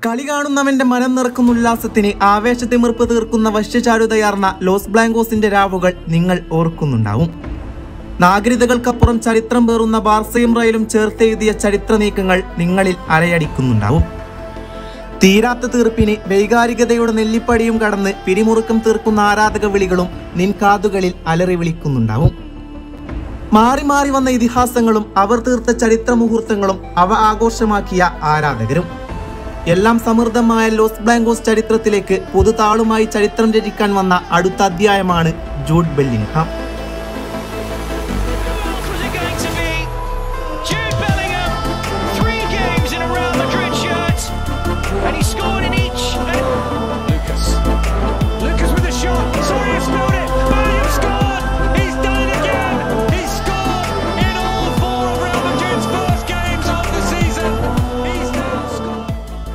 കളി കാണുന്നവന്റെ മനം നിറക്കുന്ന ഉല്ലാസത്തിന് ആവേശത്തിമിർപ്പ് തീർക്കുന്ന വശ്യചാരുതയാർന്ന ലോസ് ബ്ലാങ്കോസിന്റെ രാവുകൾ നിങ്ങൾ ഓർക്കുന്നുണ്ടാവും നാഗരികതകൾക്കപ്പുറം ചരിത്രം പേറുന്ന ബാർസയും റയലും ചേർത്തെഴുതിയ ചരിത്ര നീക്കങ്ങൾ നിങ്ങളിൽ അലയടിക്കുന്നുണ്ടാവും തീരാത്ത തീർപ്പിന് വൈകാരികതയുടെ നെല്ലിപ്പടിയും കടന്ന് പിരിമുറുക്കം തീർക്കുന്ന ആരാധക വിളികളും നിൻ കാതുകളിൽ അലറി വിളിക്കുന്നുണ്ടാവും മാറി മാറി വന്ന ഇതിഹാസങ്ങളും അവർ തീർത്ത ചരിത്ര മുഹൂർത്തങ്ങളും അവ ആഘോഷമാക്കിയ ആരാധകരും എല്ലാം സമൃദ്ധമായ ലോസ് ബ്ലാങ്കോസ് ചരിത്രത്തിലേക്ക് പുതുതാളുമായി ചരിത്രം രചിക്കാൻ വന്ന അടുത്ത അധ്യായമാണ് Jude Bellingham was it going to be? Jude Bellingham, three games in a Real Madrid shirt, and he scored in each. Lucas. Lucas with the shot. Soares spilled it. Bellingham scored. He's done it again. He's scored in all four of Real Madrid's first games of the season. He's now scored.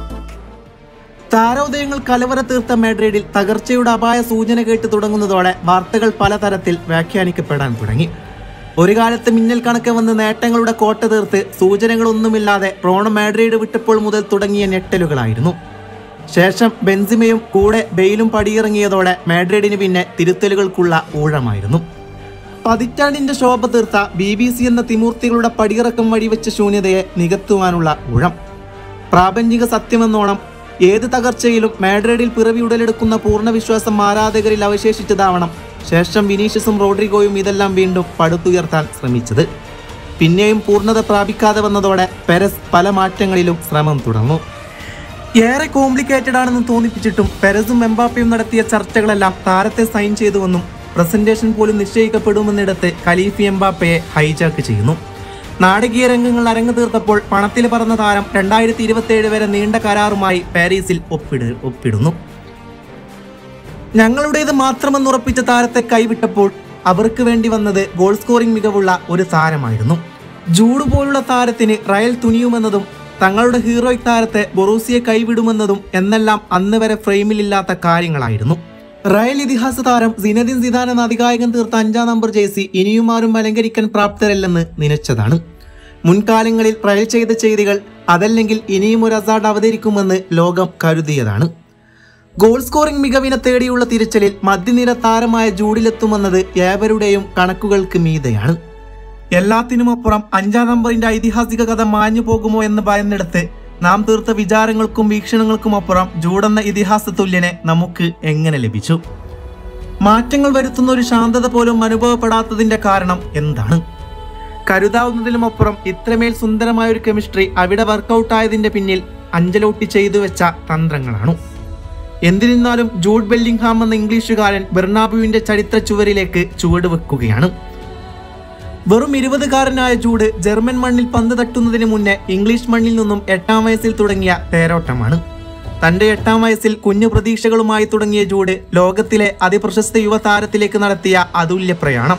താരോദയങ്ങൾ കലവറ തീർത്ത മാഡ്രിഡിൽ തകർച്ചയുടെ അപായ സൂചന കേട്ട് തുടങ്ങുന്നതോടെ വാർത്തകൾ പലതരത്തിൽ വ്യാഖ്യാനിക്കപ്പെടാൻ തുടങ്ങി ഒരു കാലത്ത് മിന്നൽ കണക്കെ വന്ന് നേട്ടങ്ങളുടെ കോട്ട തീർത്ത് സൂചനകളൊന്നുമില്ലാതെ റോണ മാഡ്രിഡ് വിട്ടപ്പോൾ മുതൽ തുടങ്ങിയ ഞെട്ടലുകളായിരുന്നു ശേഷം ബെൻസിമയും കൂടെ ബെയിലും പടിയിറങ്ങിയതോടെ മാഡ്രിഡിന് പിന്നെ തിരുത്തലുകൾക്കുള്ള ഊഴമായിരുന്നു പതിറ്റാണ്ടിന്റെ ശോഭ തീർത്ത ബി ബി സി എന്ന തിമൂർത്തികളുടെ പടിയിറക്കം വഴിവെച്ച ശൂന്യതയെ നികത്തുവാനുള്ള ഊഴം പ്രാപഞ്ചിക സത്യമെന്നോണം ഏത് തകർച്ചയിലും മാഡ്രിഡിൽ പിറവി ഉടലെടുക്കുന്ന പൂർണ്ണ വിശ്വാസം ആരാധകരിൽ അവശേഷിച്ചതാവണം ശേഷം വിനീഷ്യസും റോഡ്രിഗോയും ഇതെല്ലാം വീണ്ടും പടുത്തുയർത്താൻ ശ്രമിച്ചത് പിന്നെയും പൂർണ്ണത പ്രാപിക്കാതെ വന്നതോടെ പെരസ് പല മാറ്റങ്ങളിലും ശ്രമം തുടർന്നു ഏറെ കോംപ്ലിക്കേറ്റഡ് ആണെന്ന് തോന്നിപ്പിച്ചിട്ടും പെരസും എംബാപ്പയും നടത്തിയ ചർച്ചകളെല്ലാം താരത്തെ സൈൻ ചെയ്തുവെന്നും പ്രസന്റേഷൻ പോലും നിശ്ചയിക്കപ്പെടുമെന്നിടത്ത് ഖലീഫി എംബാപ്പയെ ഹൈജാക്ക് ചെയ്യുന്നു നാടകീയ രംഗങ്ങൾ അരങ്ങു തീർത്തപ്പോൾ പണത്തിൽ പറന്ന താരം രണ്ടായിരത്തി ഇരുപത്തിയേഴ് വരെ നീണ്ട കരാറുമായി പാരീസിൽ ഒപ്പിട് ഒപ്പിടുന്നു ഞങ്ങളുടേത് മാത്രമെന്നുറപ്പിച്ച താരത്തെ കൈവിട്ടപ്പോൾ അവർക്ക് വേണ്ടി വന്നത് ഗോൾ സ്കോറിംഗ് മികവുള്ള ഒരു താരമായിരുന്നു ജൂഡ് പോലുള്ള താരത്തിന് റയൽ തുനിയുമെന്നതും തങ്ങളുടെ ഹീറോയിക് താരത്തെ ബൊറൂസിയെ കൈവിടുമെന്നതും എന്നെല്ലാം അന്ന് വരെ ഫ്രെയിമിലില്ലാത്ത കാര്യങ്ങളായിരുന്നു റയൽ ഇതിഹാസ താരം സിനദിൻ സിദാൻ എന്ന അധികായകൻ തീർത്ത അഞ്ചാം നമ്പർ ജേസി ഇനിയും ആരും അലങ്കരിക്കാൻ പ്രാപ്തരല്ലെന്ന് നനച്ചതാണ് മുൻകാലങ്ങളിൽ റയൽ ചെയ്ത ചെയ്തികൾ അതല്ലെങ്കിൽ ഇനിയും ഒരു അസാഡ് അവതരിക്കുമെന്ന് ലോകം കരുതിയതാണ് ഗോൾ സ്കോറിംഗ് മികവിനെ തേടിയുള്ള തിരച്ചിലിൽ മധ്യനിര താരമായ ജൂഡിലെത്തുമെന്നത് ഏവരുടെയും കണക്കുകൾക്ക് മീതെയാണ് എല്ലാത്തിനുമപ്പുറം അഞ്ചാം നമ്പറിന്റെ ഐതിഹാസിക കഥ മാഞ്ഞു പോകുമോ എന്ന് ഭയന്നെടുത്ത് നാം തീർത്ത വിചാരങ്ങൾക്കും വീക്ഷണങ്ങൾക്കും അപ്പുറം ജൂടെന്ന ഇതിഹാസ തുല്യനെ നമുക്ക് എങ്ങനെ ലഭിച്ചു മാറ്റങ്ങൾ വരുത്തുന്ന ഒരു ശാന്തത പോലും അനുഭവപ്പെടാത്തതിന്റെ കാരണം എന്താണ് കരുതാവുന്നതിലും അപ്പുറം ഇത്രമേൽ സുന്ദരമായ ഒരു കെമിസ്ട്രി അവിടെ വർക്കൗട്ട് ആയതിന്റെ പിന്നിൽ അഞ്ചലോട്ടി ചെയ്തു വെച്ച തന്ത്രങ്ങളാണ് എന്തിരുന്നാലും ജൂഡ് ബെല്ലിംഗ്ഹാം എന്ന ഇംഗ്ലീഷുകാരൻ ബെർണാബുവിന്റെ ചരിത്ര ചുവരിലേക്ക് ചുവട് വെക്കുകയാണ് വെറും ഇരുപതുകാരനായ ജൂഡ് ജർമ്മൻ മണ്ണിൽ പന്ത് തട്ടുന്നതിന് മുന്നേ ഇംഗ്ലീഷ് മണ്ണിൽ നിന്നും എട്ടാം വയസ്സിൽ തുടങ്ങിയ തേരോട്ടമാണ് തന്റെ എട്ടാം വയസ്സിൽ കുഞ്ഞു പ്രതീക്ഷകളുമായി തുടങ്ങിയ ജൂഡ് ലോകത്തിലെ അതിപ്രശസ്ത യുവതാരത്തിലേക്ക് നടത്തിയ അതുല്യ പ്രയാണം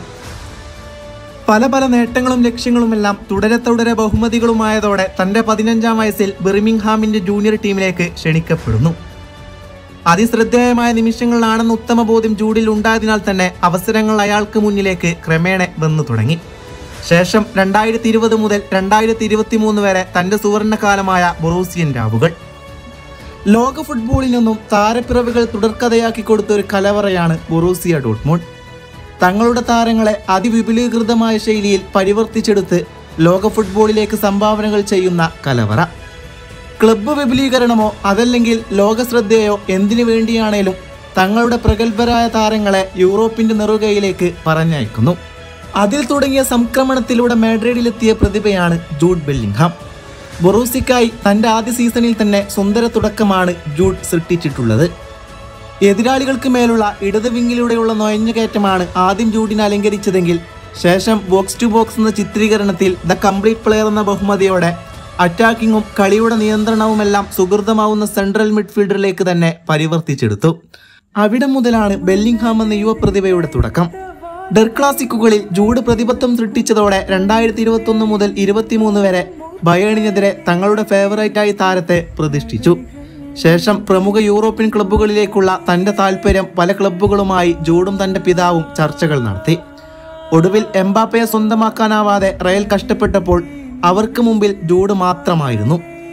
പല പല നേട്ടങ്ങളും ലക്ഷ്യങ്ങളുമെല്ലാം തുടരെ തുടരെ ബഹുമതികളുമായതോടെ തന്റെ പതിനഞ്ചാം വയസ്സിൽ ബിർമിംഗ്ഹാമിന്റെ ജൂനിയർ ടീമിലേക്ക് ക്ഷണിക്കപ്പെടുന്നു അതിശ്രദ്ധേയമായ നിമിഷങ്ങളിലാണെന്ന് ഉത്തമ ബോധ്യം ജൂഡിൽ ഉണ്ടായതിനാൽ തന്നെ അവസരങ്ങൾ അയാൾക്ക് മുന്നിലേക്ക് ക്രമേണ വന്നു തുടങ്ങി ശേഷം രണ്ടായിരത്തി ഇരുപത് മുതൽ രണ്ടായിരത്തി ഇരുപത്തി മൂന്ന് വരെ തന്റെ സുവർണകാലമായ ബൊറൂസിയൻ രാവുകൾ ലോക ഫുട്ബോളിൽ നിന്നും താരപ്പിറവികൾ തുടർക്കഥയാക്കി കൊടുത്ത ഒരു കലവറയാണ് ബൊറൂസിയ ഡോട്ട്മോണ്ട് തങ്ങളുടെ താരങ്ങളെ അതിവിപുലീകൃതമായ ശൈലിയിൽ പരിവർത്തിച്ചെടുത്ത് ലോക ഫുട്ബോളിലേക്ക് സംഭാവനകൾ ചെയ്യുന്ന കലവറ ക്ലബ്ബ് വിപുലീകരണമോ അതല്ലെങ്കിൽ ലോകശ്രദ്ധയോ എന്തിനു വേണ്ടിയാണേലും തങ്ങളുടെ പ്രഗത്ഭരായ താരങ്ങളെ യൂറോപ്പിന്റെ നെറുകയിലേക്ക് പറഞ്ഞയക്കുന്നു അതിൽ തുടങ്ങിയ സംക്രമണത്തിലൂടെ മാഡ്രിഡിലെത്തിയ പ്രതിഭയാണ് ജൂഡ് ബെല്ലിംഗ്ഹാം ബൊറൂസിക്കായി തന്റെ ആദ്യ സീസണിൽ തന്നെ സുന്ദര തുടക്കമാണ് ജൂഡ് സൃഷ്ടിച്ചിട്ടുള്ളത് എതിരാളികൾക്ക് മേലുള്ള ഇടത് വിങ്ങിലൂടെയുള്ള നുഴഞ്ഞുകയറ്റമാണ് ആദ്യം ജൂഡിനെ അലങ്കരിച്ചതെങ്കിൽ ശേഷം ബോക്സ് ടു ബോക്സ് എന്ന ചിത്രീകരണത്തിൽ ദ കംപ്ലീറ്റ് പ്ലെയർ എന്ന ബഹുമതിയോടെ അറ്റാക്കിങ്ങും കളിയുടെ നിയന്ത്രണവുമെല്ലാം സുഹൃതമാവുന്ന സെൻട്രൽ മിഡ്ഫീൽഡറിലേക്ക് തന്നെ പരിവർത്തിച്ചെടുത്തു അവിടെ മുതലാണ് ബെല്ലിംഗ്ഹാം എന്ന യുവപ്രതിഭയുടെ തുടക്കം ഡെർ ക്ലാസിക്കുകളിൽ ജൂഡ് പ്രതിബദ്ധം സൃഷ്ടിച്ചതോടെ രണ്ടായിരത്തി ഇരുപത്തി ഒന്ന് മുതൽ ഇരുപത്തിമൂന്ന് വരെ ബയേണിനെതിരെ തങ്ങളുടെ ഫേവറേറ്റായി താരത്തെ പ്രതിഷ്ഠിച്ചു ശേഷം പ്രമുഖ യൂറോപ്യൻ ക്ലബ്ബുകളിലേക്കുള്ള തന്റെ താല്പര്യം പല ക്ലബ്ബുകളുമായി ജൂഡും തന്റെ പിതാവും ചർച്ചകൾ നടത്തി ഒടുവിൽ എംബാപ്പയെ സ്വന്തമാക്കാനാവാതെ റയൽ കഷ്ടപ്പെട്ടപ്പോൾ അവർക്ക് മുമ്പിൽ ജൂഡ് മാത്രമായിരുന്നു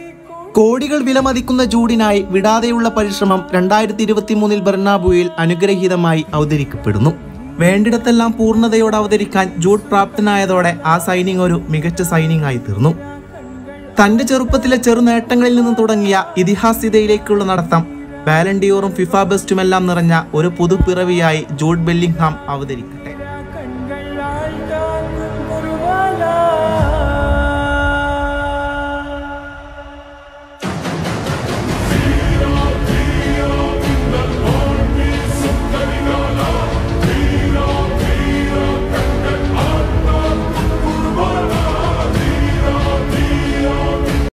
കോടികൾ വിലമതിക്കുന്ന ജൂഡിനായി വിടാതെയുള്ള പരിശ്രമം രണ്ടായിരത്തി ഇരുപത്തി മൂന്നിൽ ബെർണാബുയിൽ അനുഗ്രഹീതമായി അവതരിക്കപ്പെടുന്നു വേണ്ടിടത്തെല്ലാം പൂർണ്ണതയോടെ അവതരിക്കാൻ ജൂഡ് പ്രാപ്തനായതോടെ ആ സൈനിങ് ഒരു മികച്ച സൈനിങ് ആയി തീർന്നു തന്റെ ചെറുപ്പത്തിലെ ചെറു നേട്ടങ്ങളിൽ നിന്ന് തുടങ്ങിയ ഇതിഹാസ്യതയിലേക്കുള്ള നടത്തം ബാലൻഡിയോറും ഫിഫ ബെസ്റ്റുമെല്ലാം നിറഞ്ഞ ഒരു പുതുപ്പിറവിയായി ജൂഡ് ബെല്ലിംഗ്ഹാം അവതരിക്കട്ടെ கண்களால் தாங்கும் ஒரு வாழா